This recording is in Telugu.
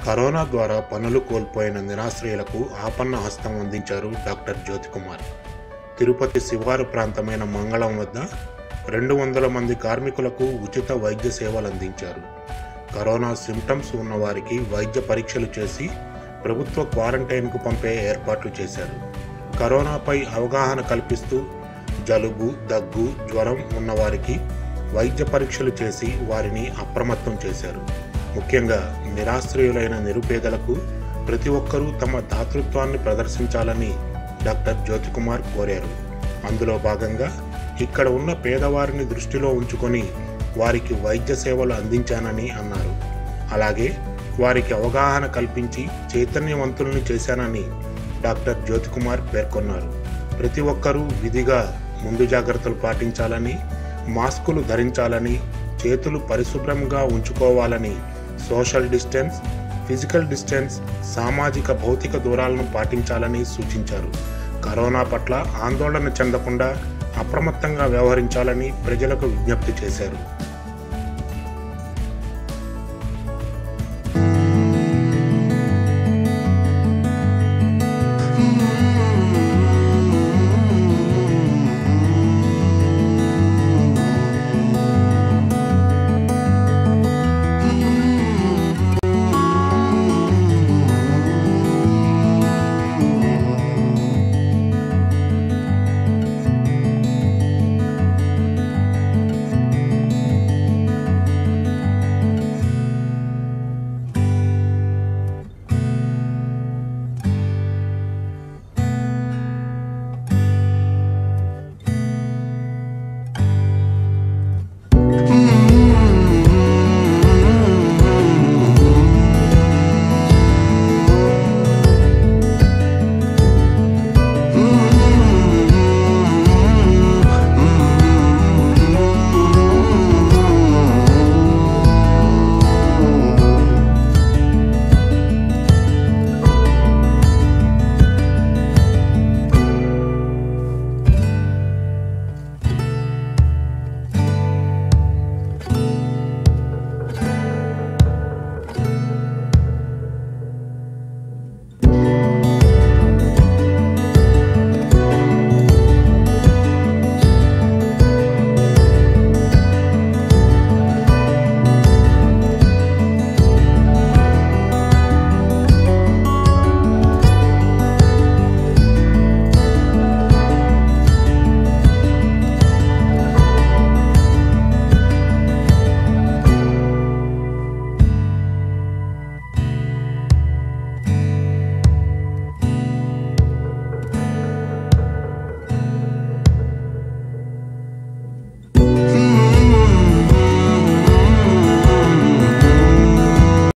కరోనా ద్వారా పనులు కోల్పోయిన నిరాశ్రయులకు ఆపన్న హస్తం అందించారు డాక్టర్ జ్యోతికుమార్ తిరుపతి శివారు ప్రాంతమైన మంగళం వద్ద రెండు వందల మంది కార్మికులకు ఉచిత వైద్య సేవలు అందించారు కరోనా సిమ్టమ్స్ ఉన్న వారికి వైద్య పరీక్షలు చేసి ప్రభుత్వ క్వారంటైన్కు పంపే ఏర్పాట్లు చేశారు కరోనాపై అవగాహన కల్పిస్తూ జలుబు దగ్గు జ్వరం ఉన్నవారికి వైద్య పరీక్షలు చేసి వారిని అప్రమత్తం చేశారు ముఖ్యంగా నిరాశ్రయులైన నిరుపేదలకు ప్రతి ఒక్కరూ తమ దాతృత్వాన్ని ప్రదర్శించాలని డాక్టర్ జ్యోతికుమార్ కోరారు అందులో భాగంగా ఇక్కడ ఉన్న పేదవారిని దృష్టిలో ఉంచుకొని వారికి వైద్య సేవలు అందించానని అన్నారు అలాగే వారికి అవగాహన కల్పించి చైతన్యవంతుల్ని చేశానని డాక్టర్ జ్యోతికుమార్ పేర్కొన్నారు ప్రతి ఒక్కరూ విధిగా ముందు జాగ్రత్తలు పాటించాలని మాస్కులు ధరించాలని చేతులు పరిశుభ్రంగా ఉంచుకోవాలని సోషల్ డిస్టెన్స్ ఫిజికల్ డిస్టెన్స్ సామాజిక భౌతిక దూరాలను పాటించాలని సూచించారు కరోనా పట్ల ఆందోళన చెందకుండా అప్రమత్తంగా వ్యవహరించాలని ప్రజలకు విజ్ఞప్తి చేశారు